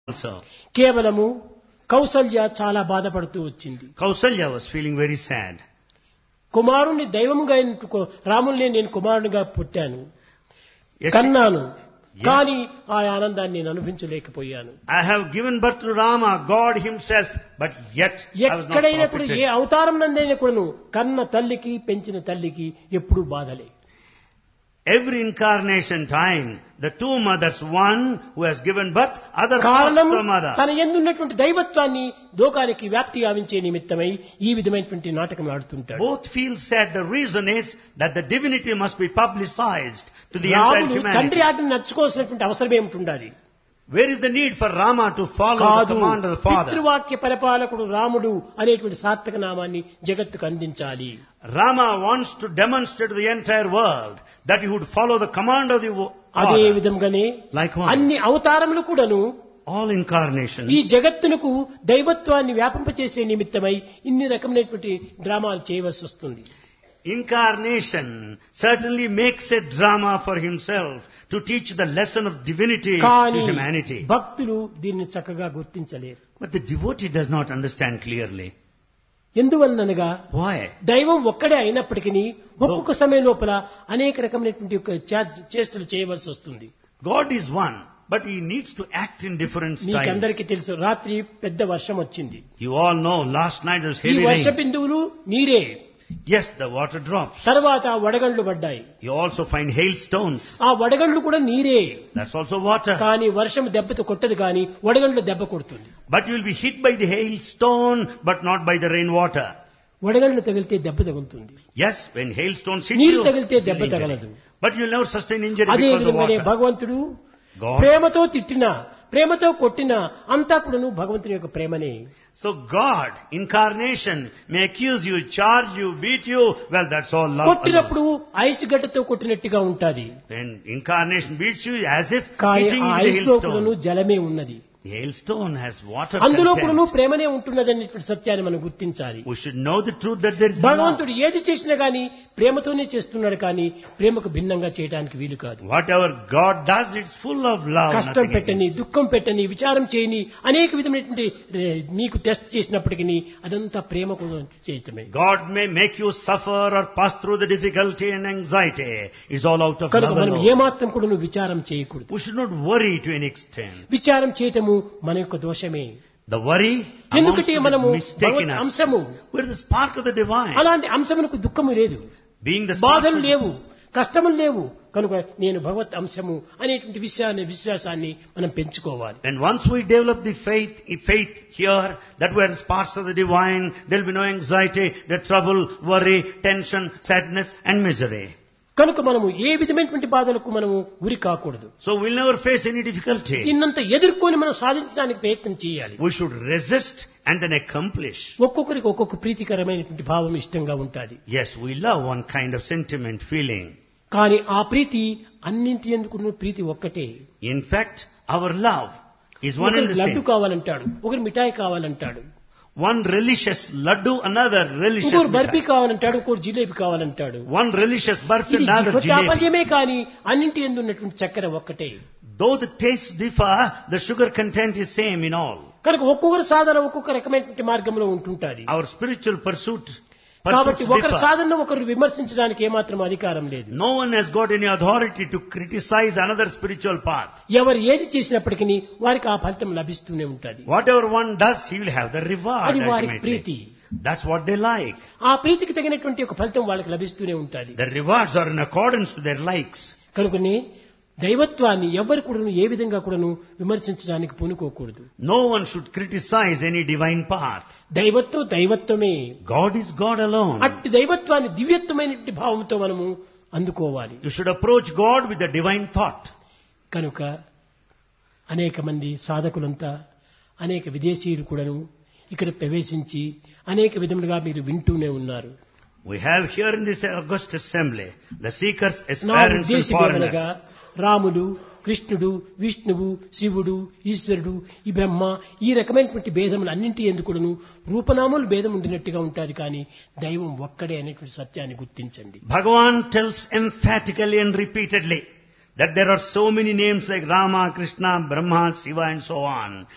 also. కేవలము కౌసల్య చాలా బాధపడుతూ వచ్చింది Kausalya was feeling very sad. కుమారుణ్ణి దైవముగా ఎన్నుకో రాముల్ని నేను కుమారునిగా పుట్టాను Yes, కన్నాను Yes. కానీ ఆ ఆనందాన్ని నేను అనుభవించలేకపోయాను I have given birth to Rama, God himself, but yet I was not ఎక్కడైనా కూడా ఏ profited. అవతారం నందైనా కూడాను కన్న తల్లికి పెంచిన తల్లికి ఎప్పుడు బాధలే Every incarnation time, the two mothers, one who has given birth, other కారణం foster mother. తన ఎందున్నటువంటి దైవత్వాన్ని లోకానికి వ్యాప్తి గావించే నిమిత్తమై ఈ విధమైనటువంటి నాటకం ఆడుతుంటాడు Both feel sad. The reason is that the divinity must be publicized to the entire రాముడు తండ్రి humanity. ఆజ్ఞను నడుచుకోవాల్సినటువంటి అవసరం ఏమిటి ఉండాలి Where is the need for Rama to follow the కాదు command of the father? పితృవాక్య పరిపాలకుడు రాముడు అనేటువంటి సార్థక నామాన్ని జగత్తుకు అందించాలి Rama wants to demonstrate to the entire world that he would follow the command of the wo- అదే father. విధంగానే Likewise, అన్ని అవతారములు కూడాను all incarnations ఈ జగత్తునకు దైవత్వాన్ని వ్యాపింపచేసే నిమిత్తమై ఇన్ని రకమైనటువంటి డ్రామాలు చేయవలసి వస్తుంది Incarnation certainly makes a drama for himself to teach the lesson of divinity కానీ to humanity. భక్తులు దీన్ని చక్కగా గుర్తించలేరు But the devotee does not understand clearly. ఎందువలనగా Why? దైవం ఒక్కడే అయినప్పటికీ ఒక్కొక్క సమయం లోపల అనేక రకమైనటువంటి ఒక చే- చేష్టలు చేయవలసి వస్తుంది God is one, but he needs to act in different styles. మీకందరికీ తెలుసు రాత్రి పెద్ద వర్షం వచ్చింది You all know last night there was ఈ heavy వర్ష rain. బిందువులు నీరే Yes, the water drops. తర్వాత వడగండ్లు పడ్డాయి You also find hailstones. ఆ వడగండ్లు కూడా నీరే That's also water. కానీ వర్షం దెబ్బతో కొట్టదు కానీ వడగండ్లు దెబ్బ కొడుతుంది But you will be hit by the hailstone, but not by the rainwater. వడగండ్లు తగిలితే దెబ్బ తగులుతుంది Yes, when hailstones hit నీరు you, తగిలితే you'll దెబ్బ injury. తగలదు but you'll never sustain injury అదే because of విధంగానే water. భగవంతుడు God. ప్రేమతో తిట్టినా ప్రేమతో కొట్టినా అంతా కూడాను భగవంతుని యొక్క ప్రేమనే So God, incarnation, may accuse you, charge you, beat you. Well, that's all love. alone. కొట్టినప్పుడు ఐస్ గడ్డతో కొట్టినట్టుగా ఉంటాది When incarnation beats you as if కానీ hitting ఆ the ఐస్ లో కూడాను hailstone. జలమే ఉన్నది The hailstone has water అందులో కూడాను content. ప్రేమనే ఉంటున్నది అనేటువంటి సత్యాన్ని మనం గుర్తించాలి We should know the truth that there is love. భగవంతుడు ఏది చేసినా గాని ప్రేమతోనే చేస్తున్నాడు కానీ ప్రేమకు భిన్నంగా చేయడానికి వీలు కాదు Whatever God does, it's full of love. కష్టం nothing పెట్టని against. దుఃఖం పెట్టని విచారం చేయని అనేక విధమైనటువంటి ఏ, నీకు టెస్ట్ చేసినప్పటికీ అదంతా ప్రేమ కోసం చేయటమే God may make you suffer or pass through the difficulty and anxiety. It's all out of కనుక love మనం alone. ఏమాత్రం కూడా నువ్వు విచారం చేయకూడదు We should not worry to any extent. విచారం చేయటము మన యొక్క దోషమే The worry amounts ఎందుకంటే to మనము the mistake in Bhagwat us. అంశము We're the spark of the divine. అలాంటి అంశమునకు దుఃఖము లేదు Being the spark బాధలు of the లేవు కష్టములు లేవు కనుక నేను భగవత్ అంశము అనేటువంటి విషయాన్ని విశ్వాసాన్ని మనం పెంచుకోవాలి And once we develop the faith, faith here, that we are sparks of the divine, there will be no anxiety, the trouble, worry, tension, sadness and misery. కనుక మనము ఏ విధమైనటువంటి బాధలకు మనము గురి కాకూడదు So we'll never face any difficulty. దీన్నంత ఎదుర్కొని మనం సాధించడానికి ప్రయత్నం చేయాలి We should resist and then accomplish. ఒక్కొక్కరికి ఒక్కొక్క ప్రీతికరమైనటువంటి భావం ఇష్టంగా ఉంటుంది Yes, we love one kind of sentiment, feeling. కానీ ఆ ప్రీతి అన్నింటి ఎందుకు ప్రీతి ఒక్కటే In fact, our love is one and ఒకరికి the లడ్డు same. కావాలంటాడు ఒకరు మిఠాయి కావాలంటాడు One relicious laddu, another relicious ఇంకోరు బర్ఫీ mithai. కావాలంటాడు ఇంకోరు జిలేబీ కావాలంటాడు One relicious burfi, ఇది another jalebi. చాపల్యమే కానీ అన్నింటి ఎందు ఉన్నటువంటి చక్కెర ఒక్కటే Though the tastes differ, the sugar content is same in all. కనుక ఒక్కొక్కరు సాధన ఒక్కొక్క రకమైనటువంటి మార్గంలో ఉంటుంటాది Our spiritual pursuit, కాబట్టి pursuits ఒకరి differ. సాధన ఒకరు విమర్శించడానికి ఏమాత్రం అధికారం లేదు No one has got any authority to criticize another spiritual path. ఎవరు ఏది చేసినప్పటికీ వారికి ఆ ఫలితం లభిస్తూనే ఉంటుంది Whatever one does, he will have the reward అది వారి ultimately. Preethi That's what they like. ఆ ప్రీతికి తగినటువంటి ఒక ఫలితం వాళ్ళకి లభిస్తూనే ఉంటుంది The rewards are in accordance to their likes. కనుకనే దైవత్వాన్ని ఎవరు కూడాను ఏ విధంగా కూడాను విమర్శించడానికి పూనుకోకూడదు No one should criticize any divine path. దైవత్వం దైవత్వమే God is God alone. అట్టి దైవత్వాన్ని దివ్యత్వమైనటువంటి భావంతో మనము అందుకోవాలి You should approach God with the divine thought. కనుక అనేక మంది సాధకులంతా అనేక విదేశీయులు కూడాను ఇక్కడ ప్రవేశించి అనేక విధములుగా మీరు వింటూనే ఉన్నారు We have here in this August assembly the seekers, నా aspirants and ఉద్దేశం ఏమనగా foreigners. రాముడు కృష్ణుడు విష్ణువు శివుడు ఈశ్వరుడు ఈ బ్రహ్మ ఈ రకమైనటువంటి భేదములు అన్నింటి ఎందుకును రూపనామములు భేదం ఉండినట్టుగా ఉంటుంది కానీ దైవం ఒక్కడే అనేటువంటి సత్యాన్ని గుర్తించండి Bhagavan tells emphatically and repeatedly that there are so many names like Rama, Krishna, Brahma, Shiva and so on.